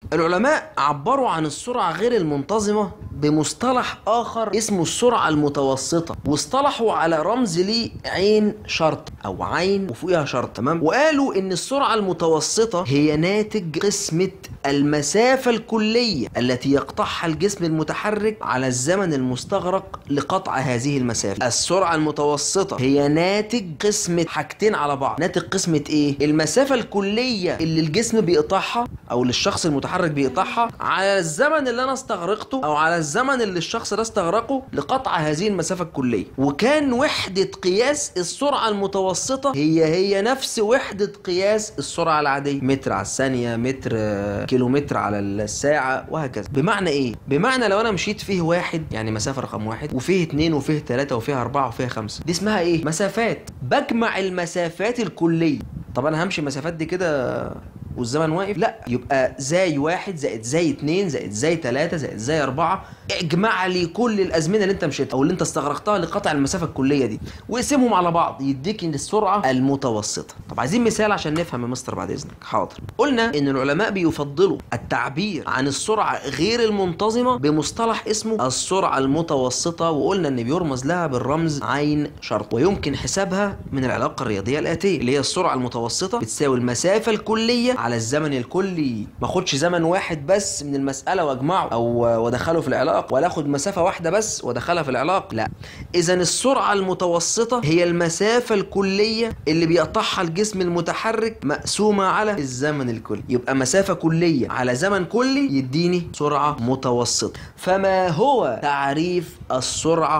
العلماء عبروا عن السرعة غير المنتظمة بمصطلح آخر اسمه السرعة المتوسطة واصطلحوا على رمز ليه عين شرط أو عين وفوقها شرط تمام وقالوا إن السرعة المتوسطة هي ناتج قسمة المسافة الكلية التي يقطعها الجسم المتحرك على الزمن المستغرق لقطع هذه المسافة السرعة المتوسطة هي ناتج قسمة حاجتين على بعض ناتج قسمة ايه المسافة الكلية اللي الجسم بيقطعها او اللي الشخص المتحرك بيقطعها على الزمن اللي انا استغرقته او على الزمن اللي الشخص ده استغرقه لقطع هذه المسافة الكلية وكان وحدة قياس السرعة المتوسطة هي هي نفس وحدة قياس السرعة العادية متر على الثانية متر آه، كيلومتر على الساعة وهكذا بمعنى ايه بمعنى لو انا مشيت فيه واحد يعني مسافة رقم واحد وفيه اتنين وفيه تلاتة وفيه اربعة وفيه خمسة دي اسمها ايه مسافات بجمع المسافات الكلية طب انا همشي المسافات دي كده والزمن واقف لا يبقى زي واحد زائد زي اتنين زائد زي تلاتة زائد زي اربعة اجمع لي كل الازمنه اللي انت مشيتها او اللي انت استغرقتها لقطع المسافه الكليه دي واقسمهم على بعض يديك ان السرعه المتوسطه طب عايزين مثال عشان نفهم يا مستر بعد اذنك حاضر قلنا ان العلماء بيفضلوا التعبير عن السرعه غير المنتظمه بمصطلح اسمه السرعه المتوسطه وقلنا ان بيرمز لها بالرمز عين شرط ويمكن حسابها من العلاقه الرياضيه الاتيه اللي هي السرعه المتوسطه بتساوي المسافه الكليه على الزمن الكلي ما اخدش زمن واحد بس من المساله واجمعه او وادخله في العلاقه ولا اخد مسافه واحده بس وادخلها في العلاقه لا اذا السرعه المتوسطه هي المسافه الكليه اللي بيقطعها الجسم المتحرك مقسومه على الزمن الكلي يبقى مسافه كليه على زمن كلي يديني سرعه متوسطه فما هو تعريف السرعه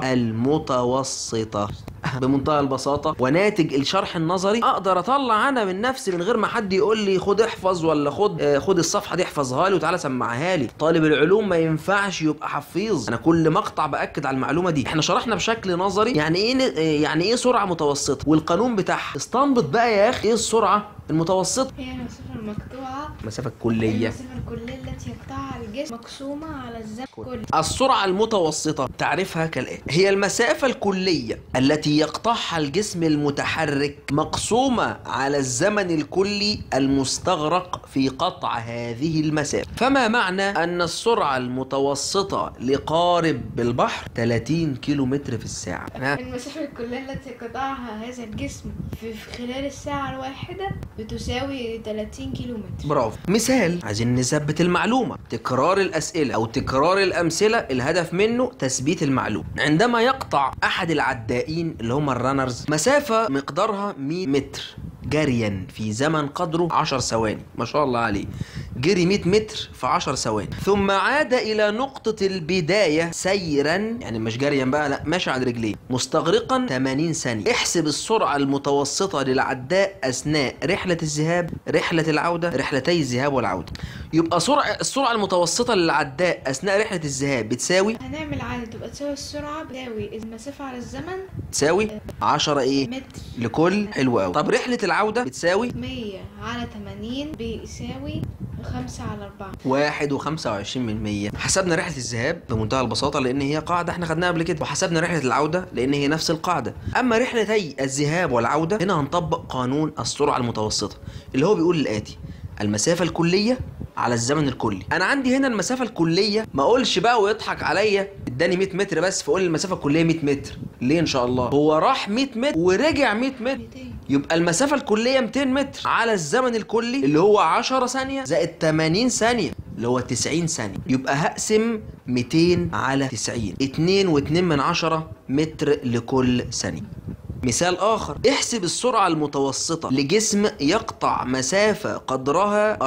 المتوسطه بمنتهى البساطة وناتج الشرح النظري أقدر أطلع أنا من نفسي من غير ما حد يقول لي خد احفظ ولا خد آه، خد الصفحة دي احفظها لي وتعالى سمعها لي طالب العلوم ما ينفعش يبقى حفيظ أنا كل مقطع بأكد على المعلومة دي احنا شرحنا بشكل نظري يعني إيه ن- آه، يعني إيه سرعة متوسطة والقانون بتاعها استنبط بقى يا أخي إيه السرعة المتوسطة هي المسافة المقطوعة المسافة الكلية المسافة الكلية التي يقطعها الجسم مقسومة على الزمن كله السرعة المتوسطة تعرفها كالآتي هي المسافة الكلية التي يقطعها الجسم المتحرك مقسومة على الزمن الكلي المستغرق في قطع هذه المسافة فما معنى أن السرعة المتوسطة لقارب بالبحر 30 كيلو متر في الساعة ها؟ المسافة الكلية التي قطعها هذا الجسم في في خلال الساعة الواحدة بتساوي 30 كيلو متر برافو مثال عايزين نثبت المعلومة تكرار الأسئلة أو تكرار الأمثلة الهدف منه تثبيت المعلومة عندما يقطع أحد العدائين اللي هم الرانرز مسافة مقدارها 100 متر جريا في زمن قدره 10 ثواني ما شاء الله عليه جري 100 متر في 10 ثواني ثم عاد إلى نقطة البداية سيرا يعني مش جريا بقى لا ماشي على رجليه مستغرقا 80 ثانية احسب السرعة المتوسطة للعداء أثناء رحلة الذهاب رحلة العودة رحلتي الذهاب والعودة يبقى سرعة السرعة المتوسطة للعداء أثناء رحلة الذهاب بتساوي هنعمل عادة تبقى تساوي السرعة بتساوي المسافة على الزمن تساوي 10 ايه متر لكل حلو قوي طب رحلة العودة بتساوي 100 على 80 بيساوي 5 على 4 واحد وخمسة وعشرين من مية حسبنا رحلة الذهاب بمنتهى البساطة لأن هي قاعدة احنا خدناها قبل كده وحسبنا رحلة العودة لأن هي نفس القاعدة أما رحلتي الذهاب والعودة هنا هنطبق قانون السرعة المتوسطة اللي هو بيقول الآتي المسافة الكلية على الزمن الكلي انا عندي هنا المسافه الكليه ما اقولش بقى ويضحك عليا اداني 100 متر بس فاقول المسافه الكليه 100 متر ليه ان شاء الله هو راح 100 متر ورجع 100 متر 200 يبقى المسافة الكلية 200 متر على الزمن الكلي اللي هو 10 ثانية زائد 80 ثانية اللي هو 90 ثانية يبقى هقسم 200 على 90 2 و2 من 10 متر لكل ثانية مثال آخر احسب السرعة المتوسطة لجسم يقطع مسافة قدرها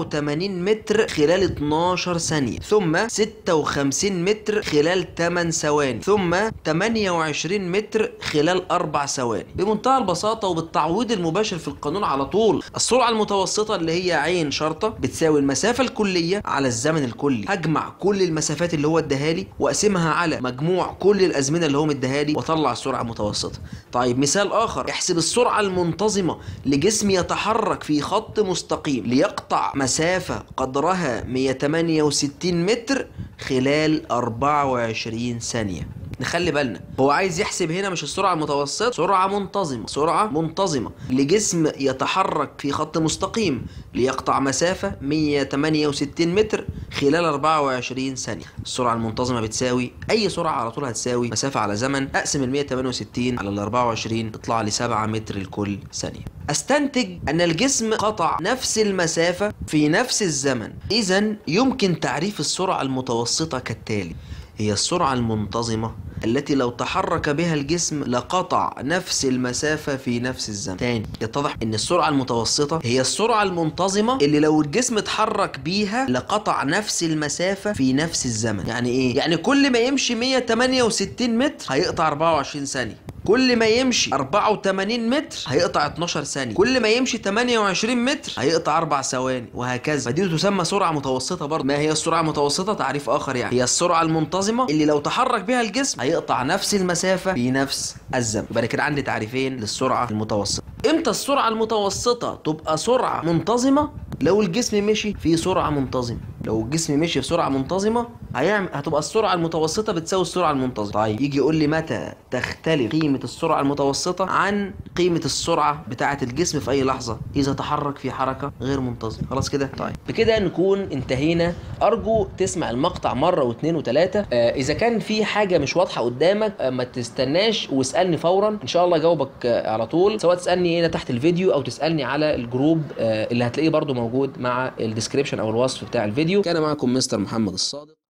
84 متر خلال 12 ثانية ثم 56 متر خلال 8 ثواني ثم 28 متر خلال 4 ثواني بمنتهى البساطة وبالتعويض المباشر في القانون على طول السرعة المتوسطة اللي هي عين شرطة بتساوي المسافة الكلية على الزمن الكلي هجمع كل المسافات اللي هو اداها لي واقسمها على مجموع كل الازمنة اللي هو مديها لي واطلع السرعة المتوسطة طيب مثال اخر احسب السرعة المنتظمة لجسم يتحرك في خط مستقيم ليقطع مسافة قدرها 168 متر خلال 24 ثانية نخلي بالنا هو عايز يحسب هنا مش السرعه المتوسطه سرعه منتظمه سرعه منتظمه لجسم يتحرك في خط مستقيم ليقطع مسافه 168 متر خلال 24 ثانيه السرعه المنتظمه بتساوي اي سرعه على طول هتساوي مسافه على زمن اقسم ال 168 على ال 24 تطلع لي 7 متر لكل ثانيه استنتج ان الجسم قطع نفس المسافه في نفس الزمن اذا يمكن تعريف السرعه المتوسطه كالتالي هي السرعة المنتظمة التي لو تحرك بها الجسم لقطع نفس المسافة في نفس الزمن تاني يتضح ان السرعة المتوسطة هي السرعة المنتظمة اللي لو الجسم اتحرك بيها لقطع نفس المسافة في نفس الزمن يعني ايه؟ يعني كل ما يمشي 168 متر هيقطع 24 ثانية كل ما يمشي 84 متر هيقطع 12 ثانية كل ما يمشي 28 متر هيقطع 4 ثواني وهكذا فدي تسمى سرعة متوسطة برضه ما هي السرعة المتوسطة تعريف آخر يعني هي السرعة المنتظمة اللي لو تحرك بها الجسم هيقطع نفس المسافة في نفس الزمن يبقى أنا كده عندي تعريفين للسرعة المتوسطة امتى السرعة المتوسطة تبقى سرعة منتظمة لو الجسم مشي في سرعة منتظمة لو الجسم مشي في سرعة منتظمة هيعمل هتبقى السرعة المتوسطة بتساوي السرعة المنتظمة طيب يجي يقول لي متى تختلف قيمة السرعة المتوسطة عن قيمة السرعة بتاعة الجسم في أي لحظة إذا تحرك في حركة غير منتظمة خلاص كده طيب بكده نكون انتهينا أرجو تسمع المقطع مرة واثنين وثلاثة آه إذا كان في حاجة مش واضحة قدامك آه ما تستناش واسألني فورا إن شاء الله أجاوبك آه على طول سواء تسألني هنا تحت الفيديو أو تسألني على الجروب آه اللي هتلاقيه برضو موجود مع الديسكريبشن أو الوصف بتاع الفيديو كان معكم مستر محمد الصادق